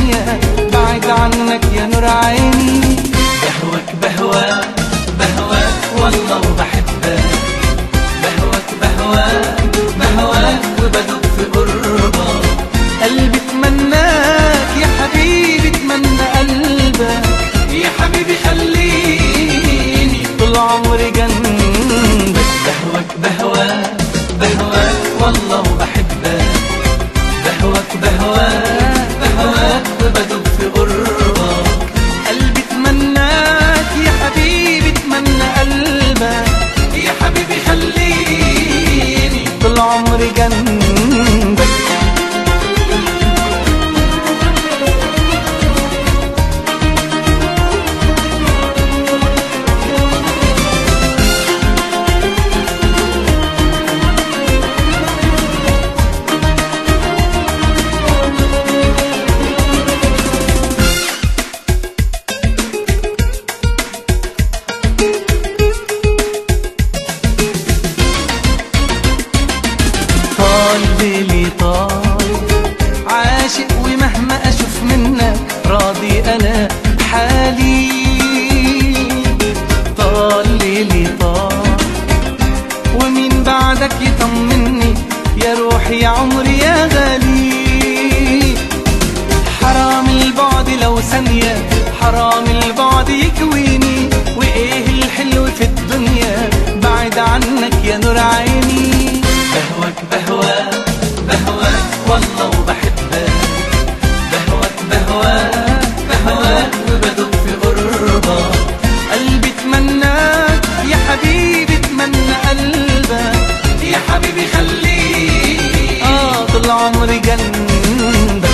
الدنيا بعد عنك يا نور عيني بهوك بهواك بهواك والله وبحبك بهوك بهواك بهواك وبدب في قربك قلبي اتمناك يا حبيبي اتمنى قلبك يا حبيبي خليني طول عمري جنبك بهوك بهواك بهواك والله وبحبك بهوك بهواك بهواك وبدب في قربك قلبي اتمناك يا حبيبي اتمنى قلبك يا حبيبي خليني طول عمري جنبك طال ليلي طال عاشق ومهما اشوف منك راضي انا بحالي طال ليلي طال ومين بعدك يطمني يا روحي يا عمري يا غالي حرام البعد لو ثانية حرام البعد يكويني وايه الحلو في الدنيا بعد عنك يا نور عيني بهوك بهواك بهواك والله وبحبك بهوك بهواك بهواك وبدب في قربك قلبي اتمناك يا حبيبي اتمنى قلبك يا حبيبي خليني اه طول عمري جنبك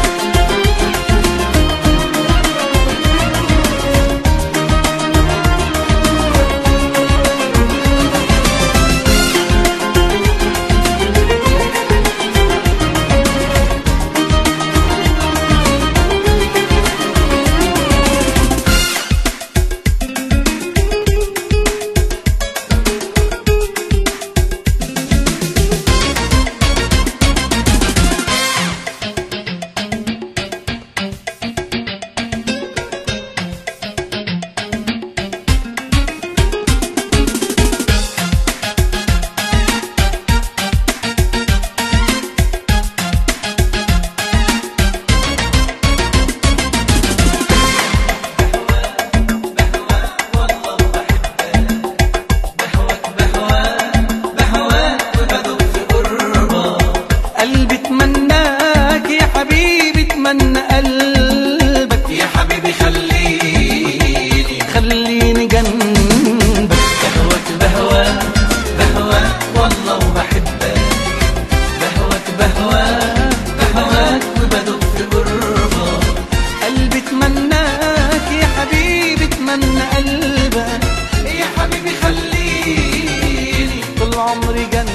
بهواك وبدب في قربك قلبي اتمناك يا حبيبي اتمنى قلبك يا حبيبي خليني خليني جنبك بهوك بهواك بهواك والله وبحبك بهوك بهواك بهواك وبدب في قربك قلبي اتمناك يا حبيبي اتمنى قلبك يا حبيبي خليني طول عمري جنبك